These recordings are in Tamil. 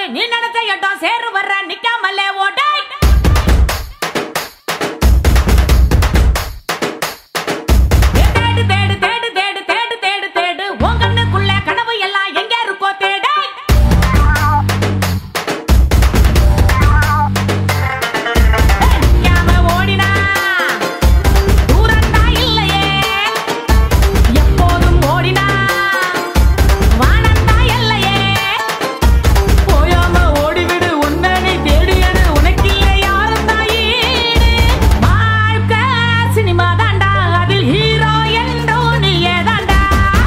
நீ நினைச்ச இடம் சேரு வர்ற நிக்காமலே ஓடை தேடு தேடு தேடு தேடு தேடு தேடு தேடு உன் கண்ணுக்குள்ள கனவு எல்லாம் எங்க இருக்கோ தேடை நிக்காம ஓடினா தூரத்தா இல்லையே எப்போதும் ஓடினா வானத்தா இல்லையே போயாம ஓடிவிடு உன்னை நீ தேடியது உனக்கில்லை யாரும் தாயீடு வாழ்க்கை சினிமா தாண்டா அதில் ஹீரோ என்றோ நீயே தாண்டா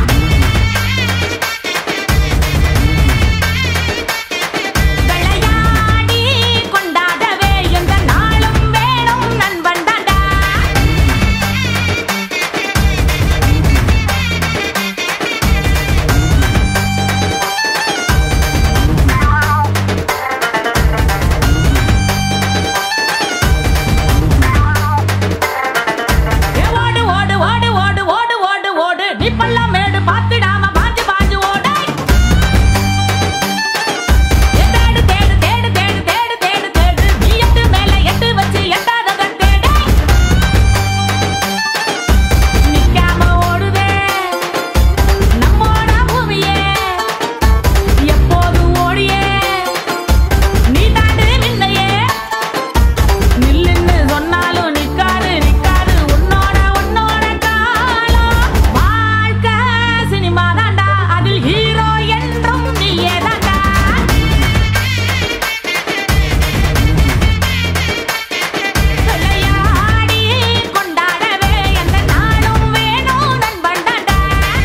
விளையாடி கொண்டாடவே எந்த நாளும் வேணும் நண்பன் தாண்டா ஏ ஓடு ஓடு ஓடு ஓடு ஓடு ஓடு ஓடு நீ பள்ளம் மேடு பாத்துடாம பாஞ்சு பாஞ்சு ஓடு ஏ தேடு தேடு தேடு தேடு தேடு தேடு தேடு நீ எட்டு மேல எட்டு வச்சு எட்டாதத தேடு நிக்காம ஓடுதே நம்மோட பூமியே எப்போதும் ஓடியே நீ தாண்டு நின்னையே நில்லுன்னு சொன்னாலும் நிக்காது நிக்காது உன்னோட உன்னோட காலம் வாழ்க்கை சினிமா தாண்டா அதில் ஹீரோ என்றும் நீயே தாண்டா விளையாடி கொண்டாடவே எந்த நாளும் வேணும் நண்பன் தாண்டா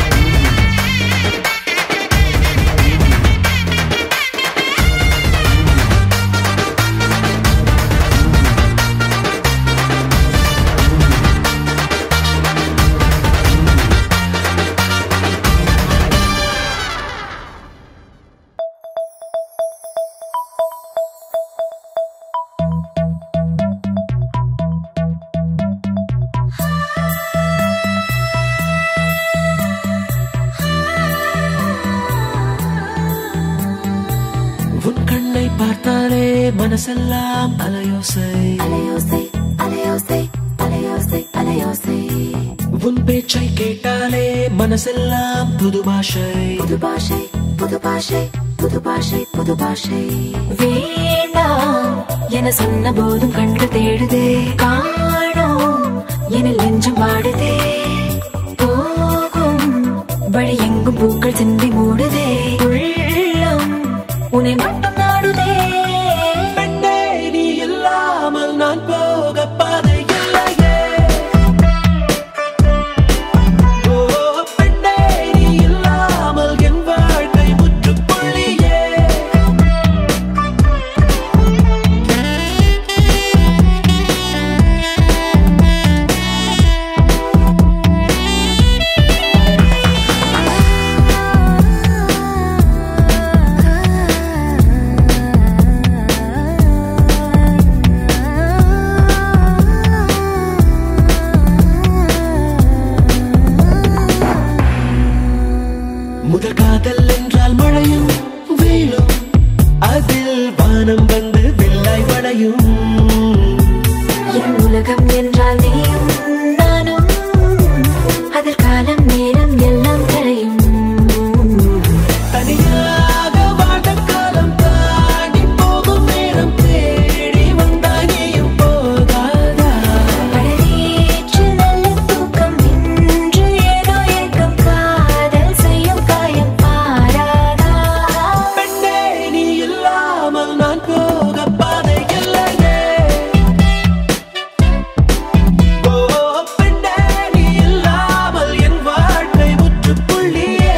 உன் கண்ணை பார்த்தாலே மனசெல்லாம் அலையோசை அலையோசை அலையோசை அலையோசை அலையோசை உன் பேச்சை கேட்டாலே மனசெல்லாம் புது பாஷை புது பாஷை புது பாஷை புது பாஷை புது பாஷை வேண்டாம் என சொன்ன போதும் கண்கள் தேடுதே காணோம் என நெஞ்சம் பாடுதே போகும் வழி எங்கும் பூக்கள் சிந்தி மூடுதே உள்ளம் உன்னை மட்டும் நாடுதே பெண்ணே நீ இல்லாமல் நான் போக பாதை இல்லையே ஓ பெண்ணே நீ இல்லாமல் என் வாழ்க்கை முற்றுப்புள்ளியே முதல் காதல் என்றால் மழையும் வெயிலும் அதில் வானம் வந்து வெள்ளாய் வளையும் என் உலகம் என்றால் நீயும் நானும் அதில் காலம் நேரம் எல்லாம் கரையும் தனியாக வாழ்ந்த காலம் தாண்டி போகும் நேரம் தேடி வந்தாகியும் போகாதா படரேற்று நல்ல தூக்கம் இன்று ஏதோ ஏக்கம் காதல் செய்யும் காயம் பாராதா பெண்ணே நீ இல்லாமல் நான் போக பாதை இல்லையே ஓ பெண்ணே நீ இல்லாமல் என் வாழ்க்கை முற்றுப்புள்ளியே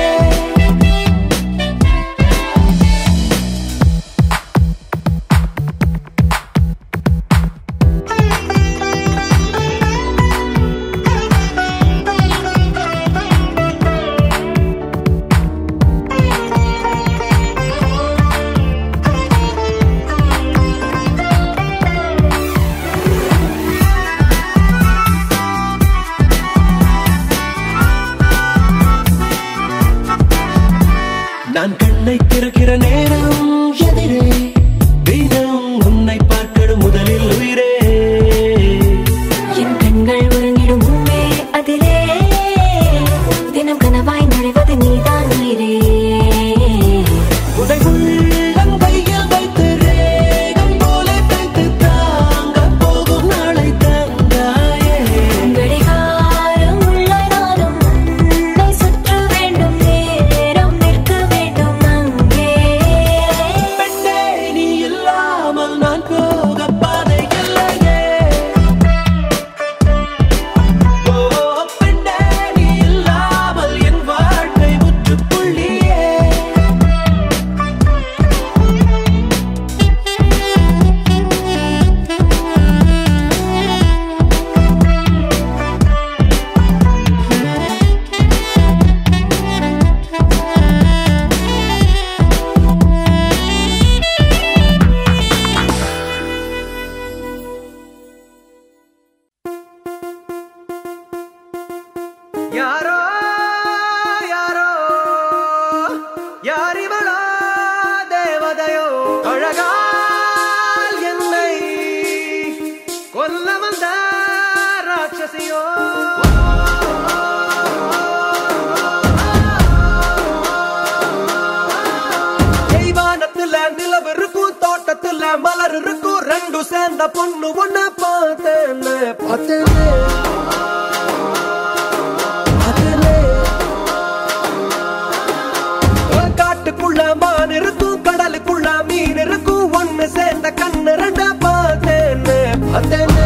நான் கண்ணை திறக்கிற நேரம் எதிரே தினம் உன்னை பார்க்கணும் முதலில் உயிரே என் கண்கள் உறங்கிடும் முன்பே அதிலே தினம் கனவாய் நுழைவது நீதான் உயிரே உதை உள்ளம் கையில் வைத்து ரேகம் போல தைத்து தாங்க போகும் நாளை தந்தாயே கடிகாரம் உள்ளதாலும் உன்னை சுற்ற வேண்டும் நேரம் நிற்க வேண்டும் அங்கே பெண்ணே நீ இல்லாமல் நான் போக பாதை இல்லையே ஓ பெண்ணே நீ இல்லாமல் என் வாழ்க்கை முற்றுப்புள்ளியே யாரோ யாரோ யாரிவளோ தேவதையோ அழகால் என்னை கொல்ல வந்த ராட்சசியோ தெய்வானத்துல நிலவு இருக்கும் தோட்டத்துல மலர் இருக்கும் ரெண்டும் சேர்ந்த பொண்ணு ஒண்ணு பார்த்தேன் பார்த்தேன் காட்டுக்குள்ள மான் இருக்கும் கடலுக்குள்ள மீன் இருக்கும் ஒண்ணு சேர்ந்த கண்ணு ரெண்ட பார்த்தேன்னு பார்த்தேன்னு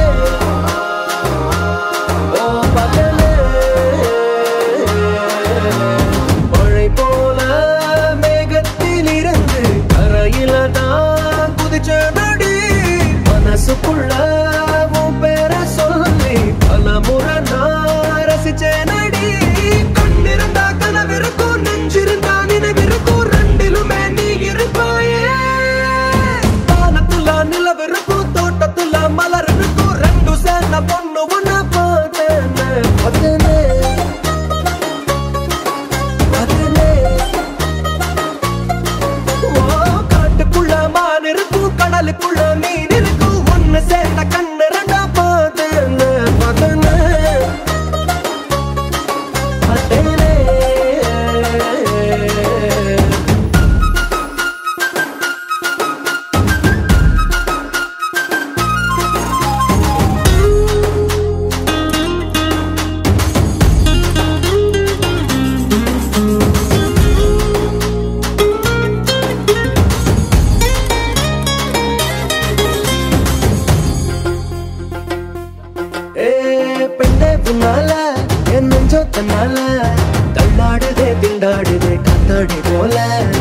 ஓ பார்த்தேன்னு மழை போல மேகத்தில் இருந்து கரையில தான் குதிச்ச நடி மனசுக்குள்ள உன் பேரை சொல்லி பல முறை நான் ரசிச்ச நடி கண்ணிருந்தா கனவிருக்கும் நெஞ்சிருந்தா நினைவிருக்கும் ரெண்டிலுமே நீ இருப்பாயே வானத்துல நிலவிருக்கும் தோட்டத்துல மலர் இருக்கும் ரெண்டும் சேர்ந்த பொண்ணு ஒண்ணு பார்த்தேன்னு பார்த்தேன்னு பார்த்தேன்னு ஓ, காட்டுக்குள்ள மான் இருக்கும் கடலுக்குள்ள மீன் இருக்கும் ஒண்ணு சேர்ந்த கண்ணு ரெண்டா பார்த்தேன்னு பார்த்தேன்னு பார்த்தேனே ஏ பெண்ணே உன்னால என் நெஞ்சோ தன்னால தள்ளாடுதே திண்டாடுதே காத்தாடி போல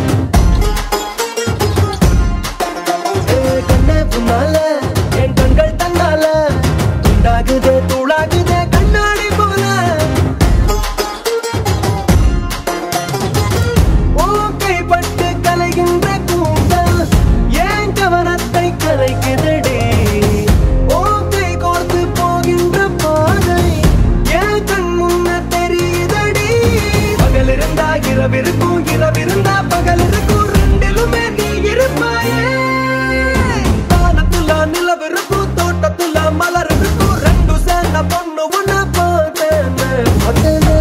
ஏ கண்ணே உன்னால என் கண்கள் தன்னால துண்டாகுதே தூளாகுதே கண்ணாடி போல ஓ கைப்பட்டு கலைகின்ற கூந்தல் ஏன் கவனத்தை கலைக்குதடி ஓ கை கோர்த்து போகின்ற பாதை ஏன் கண் முன்ன தெரியுதடி பகல் இருந்தா இரவிருக்கும் இரவிருந்தா பகல் இருக்கும் ரெண்டிலுமே நீ இருப்பாயே வானத்துல நிலவிருக்கும் தோட்டத்துல மலர் இருக்கும் ரெண்டும் சேர்ந்த பொண்ணு ஒண்ணு பார்த்தேன்னு பார்த்தேன்னு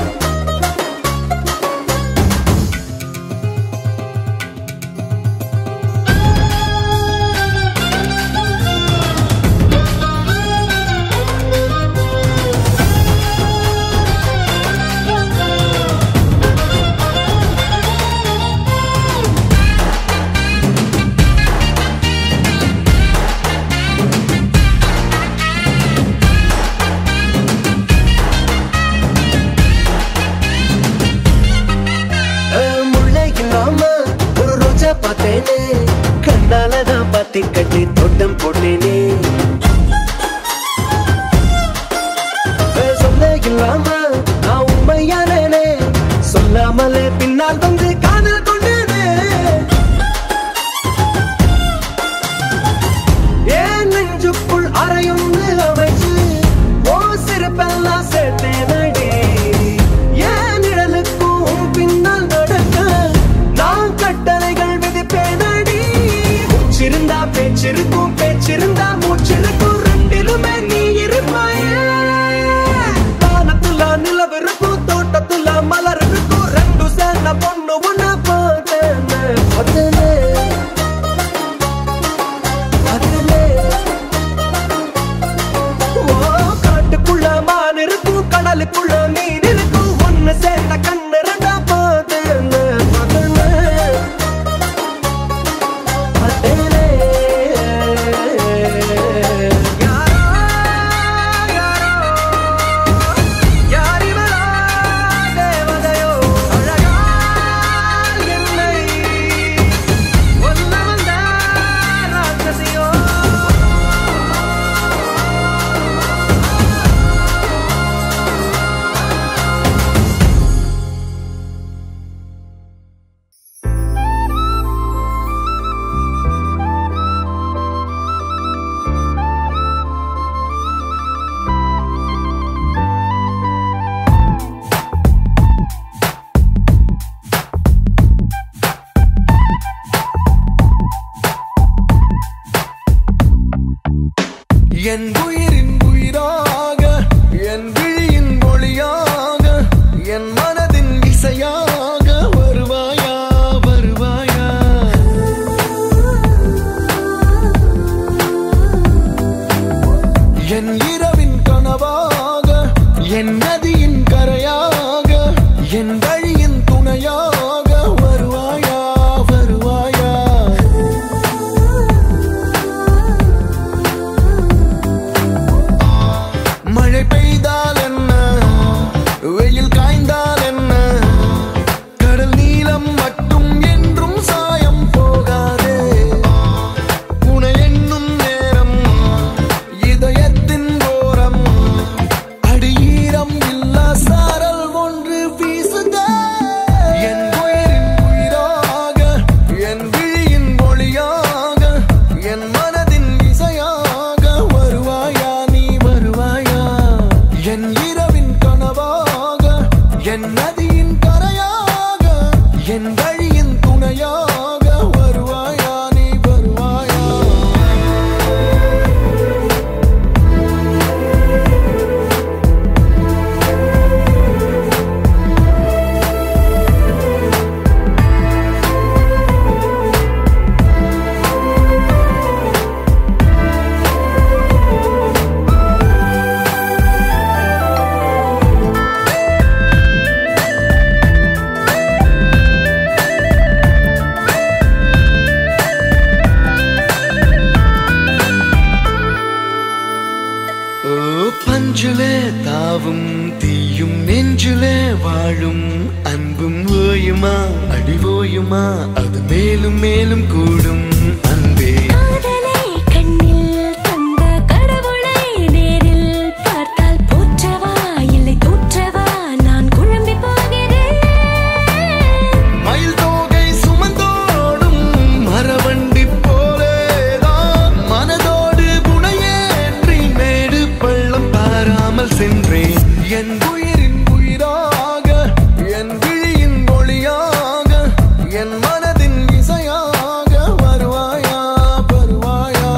முல்லை இல்லாம ஒரு ரோஜா பார்த்தேனே கண்ணாலதான் பாத்தி கட்டி தோட்டம் போட்டேனே சொல்ல இல்லாம நான் உண்மையானே சொல்லாமலே பின்னால் வந்து காதல் கொண்டேனே ஏன் நெஞ்சுக்குள் அறையுண்டு அமைச்சு ஓ சிறப்பெல்லாம் சேர்த்தேனடி ஏன் நிழலுக்கும் பின்னால் நடக்க நான் கட்டளைகள் விதிப்பேனடி என் உயிரின் உயிராக என் விழியின் ஒளியாக என் மனதின் இசையாக வருவாயா வருவாயா என் இரவின் கனவாக என் நதியின் கரையாக என் வழியின் துணையாக வருவாயா வருவாயா மழை பெய்தால் என்ன வெயில் காய்ந்தால் என்ன கடல் நீளம் மட்டும் என்றும் சாயம் போகாதே உனை எண்ணும் நேரம் இதயத்தின் ஓரம் அடியீரம் இல்லா சாரல் ஒன்று வீசுதே என் உயிரின் உயிராக என் விழியின் ஒளியாக என் மனதின் இசையாக வருவாயா நீ வருவாயா என் இரவின் கனவாக என் நதியின் கரையாக என் வழியின் துணையாக வருவாயா நீ வருவாயா ஓ பஞ்சுலே தாவும் தீயும் நெஞ்சுலே வாழும் அன்பும் ஓயுமா அடிவோயுமா அது மேலும் மேலும் கூடும் அன்பே காதலை கண்ணில் தந்த கடவுளை நேரில் பார்த்தால் போற்றவா இல்லை தூற்றவா நான் குழம்பி போகிறேன் மயில் தோகை சுமந்தோடும் மரவண்டி போலேதான் மனதோடு புனையேற்றி மேடு பள்ளம் பாராமல் சென்றேன் என் உயிரின் உயிராக என் விழியின் ஒளியாக என் மனதின் இசையாக வருவாயா வருவாயா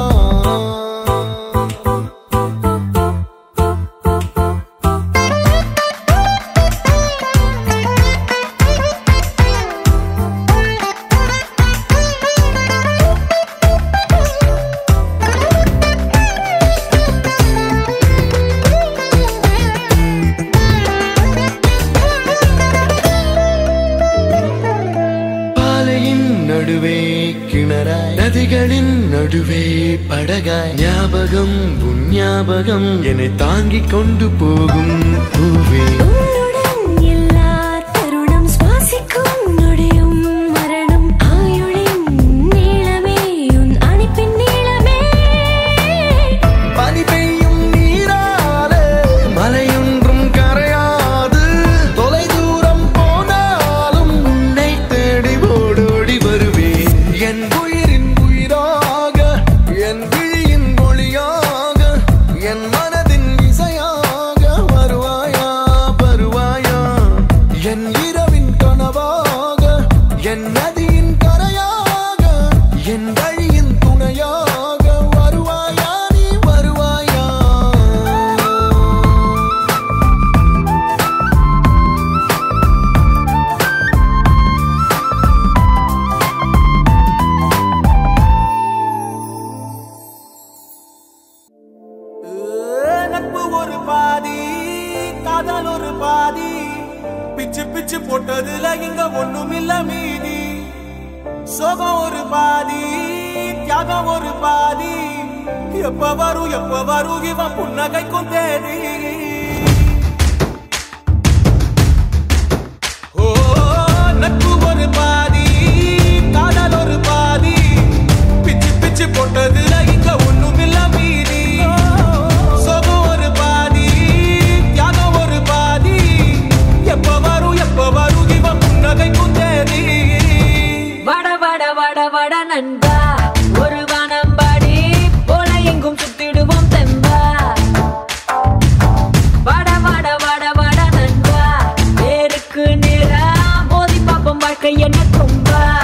பாலையின் நடுவே கிணறாய் நதிகளின் நடுவே படகாய் ஞாபகம் உன் ஞாபகம் என்னை தாங்கிக் கொண்டு போகும் பூவே உன்னுடன் எல்லா தருணம் சுவாசிக்கும் நொடியும் மரணம் ஆயுளின் நீளமே உன் அணைப்பின் நீளமே பனி பெய்யும் நீராலே மலையொன்றும் கரையாது தொலை தூரம் போனாலும் உன்னை தேடி ஓடோடி வருவேன் என் உயிரின் உயிராக என் விழியின் ஒளியாக என் மனதின் இசையாக வருவாயா வருவாயா என் இரவின் கனவாக என் நதியின் கரையாக என் வழியின் துணையாக வருவாயா நீ வருவாயா நட்பு ஒரு பாதி காதல் ஒரு பாதி பிச்சு பிச்சு போட்டதுல இங்க ஒண்ணுமில்ல மீதி சோகம் ஒரு பாதி தியாகம் ஒரு பாதி எப்ப வரும் எப்ப வரும் இவன் புன்னகைக்கும் தேதி ஓ நட்பு ஒரு பாதி காதல் ஒரு பாதி பிச்சு பிச்சு போட்டதுல இங்க ஒண்ணுமில்ல மீதி சோகம் ஒரு பாதி தியாகம் ஒரு பாதி எப்ப வரும் எப்ப வரும் இவன் புன்னகைக்கும் தேதி வட வட வட வட நண்பா ஒரு வானம்பாடி போல எங்கும் சுத்திடுவோம் தெம்பா வட வட வட வட நண்பா நேருக்கு நேரா மோதி பாப்போம் வாழ்க்கை என்ன கொம்பா